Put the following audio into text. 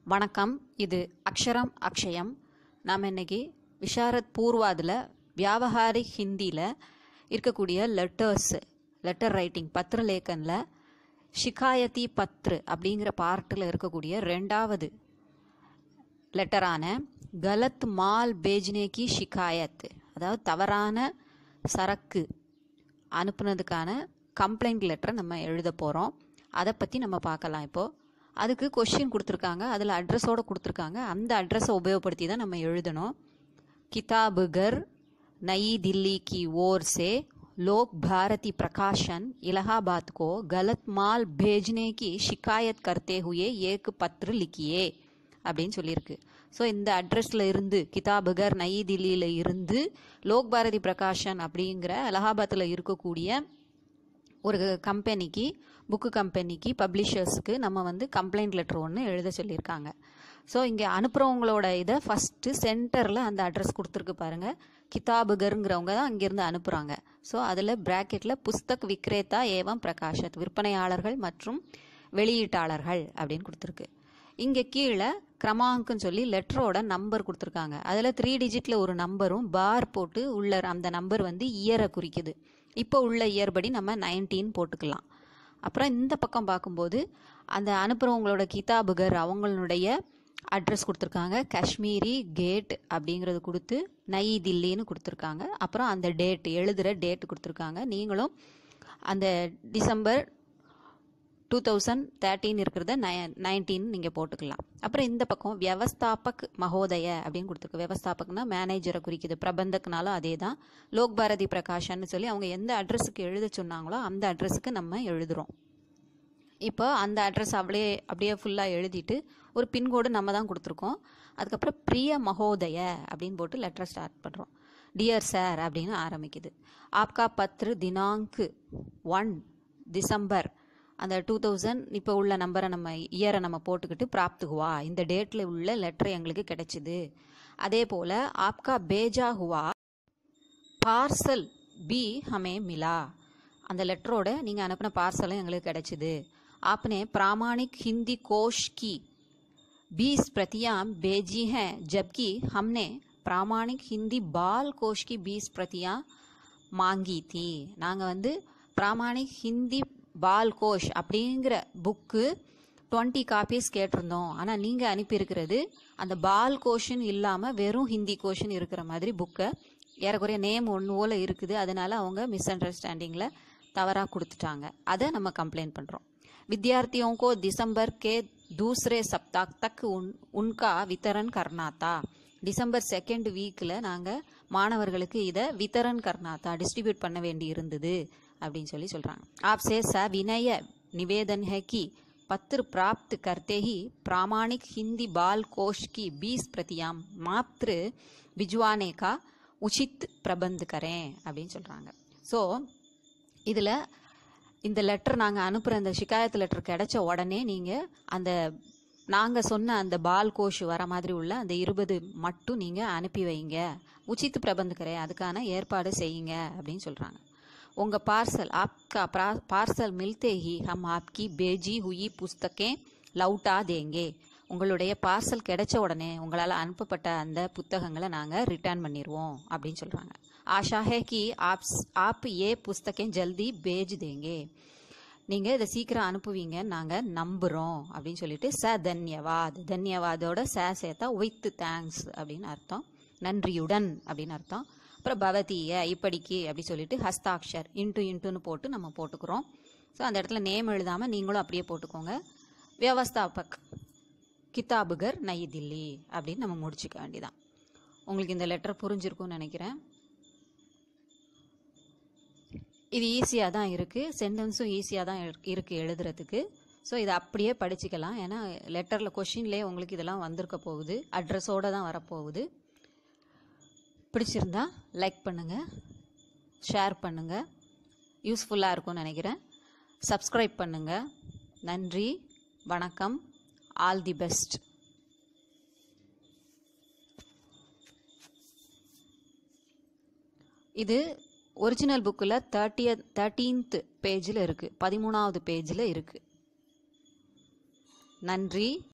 வணக்கம் இது அக்ஷரம் அக்ஷயம் நாம் இன்னைக்கு விஷாரத் பூர்வாதில் வியாபகாரிக் ஹிந்தியில் இருக்கக்கூடிய லெட்டர்ஸ் லெட்டர் ரைட்டிங் பத்திரலேக்கனில் ஷிகாயத்தி பத்ரு அப்படிங்கிற பார்ட்டில் இருக்கக்கூடிய ரெண்டாவது லெட்டரான கலத் மால் பேஜ்னே கி ஷிகாயத் அதாவது தவறான சரக்கு அனுப்புனதுக்கான கம்ப்ளைண்ட் லெட்டரை நம்ம எழுத போகிறோம் அதை பற்றி நம்ம பார்க்கலாம் இப்போது அதுக்கு கொஷின் கொடுத்துருக்காங்க அதில் அட்ரஸோடு கொடுத்துருக்காங்க அந்த அட்ரஸை உபயோகப்படுத்தி தான் நம்ம எழுதணும் கிதாபுகர் नई दिल्ली की ओर से लोक भारती प्रकाशन इलाहाबाद को गलत माल भेजने की शिकायत करते हुए एक पत्र लिखिए அப்படின்னு சொல்லியிருக்கு ஸோ இந்த அட்ரஸில் இருந்து கிதாபுகர் நயி தில்லியில் இருந்து லோக் பாரதி பிரகாஷன் அப்படிங்கிற அலகாபாத்தில் இருக்கக்கூடிய ஒரு கம்பெனிக்கு புக்கு கம்பெனிக்கு பப்ளிஷர்ஸுக்கு நம்ம வந்து கம்ப்ளைண்ட் லெட்டர் ஒன்று எழுத சொல்லியிருக்காங்க ஸோ இங்கே அனுப்புகிறவங்களோட இதை ஃபஸ்ட்டு சென்டரில் அந்த அட்ரஸ் கொடுத்துருக்கு பாருங்கள் கிதாபுகருங்கிறவங்க தான் அங்கேருந்து அனுப்புகிறாங்க ஸோ அதில் ப்ராக்கெட்டில் புஸ்தக் விக்ரேதா ஏவம் பிரகாஷத் விற்பனையாளர்கள் மற்றும் வெளியீட்டாளர்கள் அப்படின்னு கொடுத்துருக்கு இங்கே கீழே கிரமாங்குன்னு சொல்லி லெட்டரோட நம்பர் கொடுத்துருக்காங்க அதில் த்ரீ டிஜிட்டில் ஒரு நம்பரும் பார் போட்டு உள்ள அந்த நம்பர் வந்து இயரை குறிக்குது இப்போ உள்ள இயர் படி நம்ம நைன்டீன் போட்டுக்கலாம் அப்புறம் இந்த பக்கம் பார்க்கும்போது அந்த அனுப்புகிறவங்களோட கிதாபுகர் அவங்களுடைய அட்ரஸ் கொடுத்துருக்காங்க காஷ்மீரி கேட் அப்படிங்கிறது கொடுத்து நை தில்லின்னு கொடுத்துருக்காங்க அப்புறம் அந்த டேட் எழுதுகிற டேட் கொடுத்துருக்காங்க நீங்களும் அந்த டிசம்பர் டூ தௌசண்ட் தேர்ட்டின் இருக்கிறத நை நைன்டீன் நீங்கள் போட்டுக்கலாம் அப்புறம் இந்த பக்கம் வியவஸ்தாபக் மகோதய அப்படின்னு கொடுத்துருக்கு வியவஸ்தாபக்னா மேனேஜரை குறிக்குது பிரபந்தக்னாலும் அதே தான் லோக் பாரதி பிரகாஷன்னு சொல்லி அவங்க எந்த அட்ரஸுக்கு எழுத சொன்னாங்களோ அந்த அட்ரஸுக்கு நம்ம எழுதுகிறோம் இப்போ அந்த அட்ரஸ் அப்படியே அப்படியே ஃபுல்லாக எழுதிட்டு ஒரு பின்கோடு நம்ம தான் கொடுத்துருக்கோம் அதுக்கப்புறம் பிரிய மகோதய அப்படின்னு போட்டு லெட்டர் ஸ்டார்ட் பண்ணுறோம் டியர் சார் அப்படின்னு ஆரம்பிக்குது ஆப்கா பத்ரு தினாங்கு ஒன் டிசம்பர் அந்த டூ தௌசண்ட் இப்போ உள்ள நம்பரை நம்ம இயரை நம்ம போட்டுக்கிட்டு பிராப்து ஹுவா இந்த டேட்டில் உள்ள லெட்டர் எங்களுக்கு கிடைச்சிது அதே போல் ஆப்கா பேஜா ஹுவா பார்சல் பி ஹமே மிலா அந்த லெட்டரோட நீங்கள் அனுப்பின பார்சலும் எங்களுக்கு கிடைச்சிது आपने प्रामाणिक हिंदी कोश की बीस प्रतियां भेजी हैं जबकि हमने प्रामाणिक हिंदी बाल कोश की बीस प्रतियां மாங்கி தீ நாங்கள் வந்து பிராமாணிக் ஹிந்தி பால் கோஷ் அப்படிங்கிற புக்கு டுவெண்ட்டி காப்பீஸ் கேட்டிருந்தோம் ஆனால் நீங்கள் அனுப்பியிருக்கிறது அந்த பால் கோஷன் இல்லாமல் வெறும் ஹிந்தி கோஷன் இருக்கிற மாதிரி புக்கை ஏறக்குறைய நேம் ஒன்று போல் இருக்குது அதனால அவங்க மிஸ் அண்டர்ஸ்டாண்டிங்கில் தவறாக கொடுத்துட்டாங்க அதை நம்ம கம்ப்ளைண்ட் பண்ணுறோம் विद्यार्थियों को दिसंबर के दूसरे सप्ताह तक उन उनका वितरण करना था டிசம்பர் செகண்ட் வீக்கில் நாங்கள் மாணவர்களுக்கு இதை வித்தரன் கர்னாத்தா டிஸ்ட்ரிபியூட் பண்ண வேண்டி இருந்தது அப்படின்னு சொல்லி சொல்கிறாங்க आपसे सविनय निवेदन है कि पत्र प्राप्त करते ही प्रामाणिक हिंदी बाल कोश की 20 प्रतियां मात्र भिजवाने का உச்சித் பிரபந்த் கரேன் அப்படின்னு சொல்கிறாங்க ஸோ இதில் இந்த லெட்டர் நாங்கள் அனுப்புகிற அந்த ஷிகாயத் லெட்டர் கிடைச்ச உடனே நீங்கள் அந்த நாங்கள் சொன்ன அந்த பால் கோஷ் வர மாதிரி உள்ள அந்த இருபது மட்டும் நீங்கள் அனுப்பி வைங்க உச்சித் பிரபந்துக்கரே அதுக்கான ஏற்பாடு செய்யுங்க அப்படின்னு சொல்கிறாங்க உங்கள் பார்சல் ஆப்கா பார்சல் மில்தே ஹி ஹம் ஆப்கி பேஜி ஹுயி புஸ்தகே லவுட்டா தேங்கே உங்களுடைய பார்சல் கிடைச்ச உடனே உங்களால் அனுப்பப்பட்ட அந்த புத்தகங்களை நாங்கள் ரிட்டர்ன் பண்ணிடுவோம் அப்படின்னு சொல்கிறாங்க आशा है कि आप आप ये पुस्तकें जल्दी भेज देंगे நீங்கள் இதை சீக்கிரம் அனுப்புவீங்கன்னு நாங்கள் நம்புகிறோம் அப்படின்னு சொல்லிட்டு ச தன்யவாத் தன்யவாதோட ச சேர்த்தா வித் தேங்க்ஸ் அப்படின்னு அர்த்தம் நன்றியுடன் அப்படின்னு அர்த்தம் அப்புறம் பவதிய இப்படிக்கு அப்படி சொல்லிட்டு ஹஸ்தாக்ஷர் இன்ட்டு இன்ட்டுன்னு போட்டு நம்ம போட்டுக்கிறோம் ஸோ அந்த இடத்துல நேம் எழுதாமல் நீங்களும் அப்படியே போட்டுக்கோங்க வியவஸ்தாபக் கிதாபுகர் நை தில்லி அப்படின்னு நம்ம முடிச்சுக்க வேண்டியதான் உங்களுக்கு இந்த லெட்டர் புரிஞ்சிருக்கும்னு நினைக்கிறேன் இது ஈஸியாக தான் இருக்குது சென்டென்ஸும் ஈஸியாக தான் இருக்குது எழுதுறதுக்கு ஸோ இதை அப்படியே படிச்சுக்கலாம் ஏன்னா லெட்டரில் கொஷின்லேயே உங்களுக்கு இதெல்லாம் வந்திருக்க போகுது அட்ரஸோடு தான் வரப்போகுது பிடிச்சிருந்தா லைக் பண்ணுங்கள் ஷேர் பண்ணுங்கள் யூஸ்ஃபுல்லாக இருக்கும்னு நினைக்கிறேன் சப்ஸ்கிரைப் பண்ணுங்கள் நன்றி வணக்கம் ஆல் தி பெஸ்ட் இது ஒரிஜினல் புக்கில் தேர்ட்டிய தேர்ட்டீன்த் பேஜில் இருக்குது பதிமூணாவது பேஜில் இருக்குது நன்றி